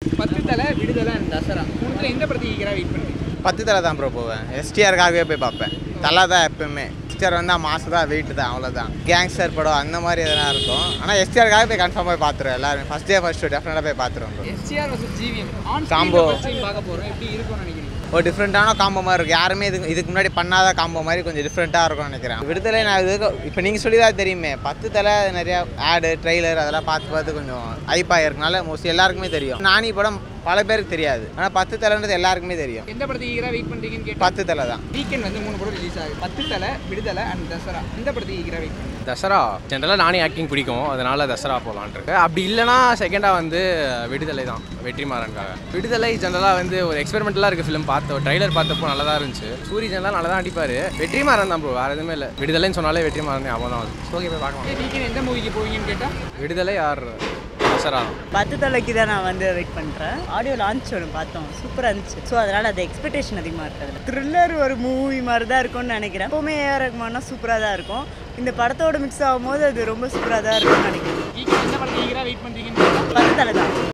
பத்து தலை விடுதலை and தசரா மூணுத்துல எந்த படத்துக்கு ஈகரா வெயிட் பண்ணுறீங்க பத்து தலை தான் ப்ரோ போவேன் எஸ்டிஆருக்காகவே போய் பார்ப்பேன் தலை தான் எப்பவுமே எஸ்டிஆர் வந்தால் மாசம் தான் வெயிட் தான் அவ்வளோதான் கேங்ஸ்டர் படம் அந்த மாதிரி எதனா இருக்கும் ஆனால் எஸ்டிஆருக்காக போய் கன்ஃபார்ம் போய் பார்த்துருவேன் எல்லாரும் ஃபஸ்ட் டே ஃபஸ்ட் ஷோ டெஃபினட்டாக போய் பார்த்துருவோம் bro. STR versus GVM on Combo. Combo பார்க்க போறோம் எப்படி இருக்கும்னு நினைக்கிறீங்க ஒரு டிஃப்ரெண்ட்டான காம்போ மாதிரி இருக்கும் யாருமே இதுக்கு இதுக்கு முன்னாடி பண்ணாத காம்போ மாதிரி கொஞ்சம் டிஃப்ரெண்ட்டாக இருக்கும்னு நினைக்கிறேன் விடுதலை நான் இதுக்கு இப்போ நீங்கள் சொல்லி தான் தெரியுமே பத்து தலை நிறையா ஆடு ட்ரெய்லர் அதெல்லாம் பார்த்து பார்த்து கொஞ்சம் ஐப்பாக இருக்கனால மோஸ்ட்லி எல்லாருக்குமே தெரியும் நானி படம் பல பேருக்கு தெரியாது ஆனால் பத்து தலைன்றது எல்லாருக்குமே தெரியும் எந்த படத்துக்கு ஈகரா வெயிட் பண்றீங்கன்னு கேட்டா பத்து தலை தான் வீக்கெண்ட் வந்து மூணு படம் ரிலீஸ் ஆகுது பத்து தலை விடுதலை அண்ட் தசரா எந்த படத்துக்கு ஈகரா வெயிட் பண்ணுறீங்க தசரா ஜென்ரலாக நானே ஆக்டிங் பிடிக்கும் அதனால தசரா போகலான் இருக்கு அப்படி இல்லைனா செகண்டாக வந்து விடுதலை தான் வெற்றிமாறனுக்காக விடுதலை ஜென்ரலாக வந்து ஒரு எக்ஸ்பெரிமெண்டலாக இருக்குது ஃபிலிம் பார்த்தோம் ட்ரைலர் பார்த்தப்போ நல்லா தான் இருந்துச்சு சூரி ஜெனரலாக நல்லா தான் அடிப்பார் வெற்றிமாறன் தான் ப்ரோ வேறு எதுவுமே இல்லை விடுதலைன்னு சொன்னாலே வெற்றிமாறன் ஞாபகம் தான் வருது ஓகே போய் பார்க்கலாம் வீக்கெண்ட் எந்த மூவிக்கு போவீங்கன்னு கேட்டா விடுதலை யார் தசரா பத்து தலைக்கு தான் நான் வந்து வெயிட் பண்ணுறேன் ஆடியோ லான்ச் ஒன்று பார்த்தோம் சூப்பராக இருந்துச்சு ஸோ அதனால் அது எக்ஸ்பெக்டேஷன் அதிகமாக இருக்குது த்ரில்லர் ஒரு மூவி மாதிரி தான் இருக்கும்னு நினைக்கிறேன் எப்போவுமே ஏஆர் ரஹ்மான்னா சூப்பராக தான் இருக்கும் இந்த படத்தோட மிக்ஸ் ஆகும்போது அது ரொம்ப சூப்பராக தான் இருக்கும்னு நினைக்கிறேன் வீக்கெண்ட் எந்த படத்துக்கு ஈகரா வெயிட் பண்றீங்கன்னு கேட்டா பத்து தலை தான்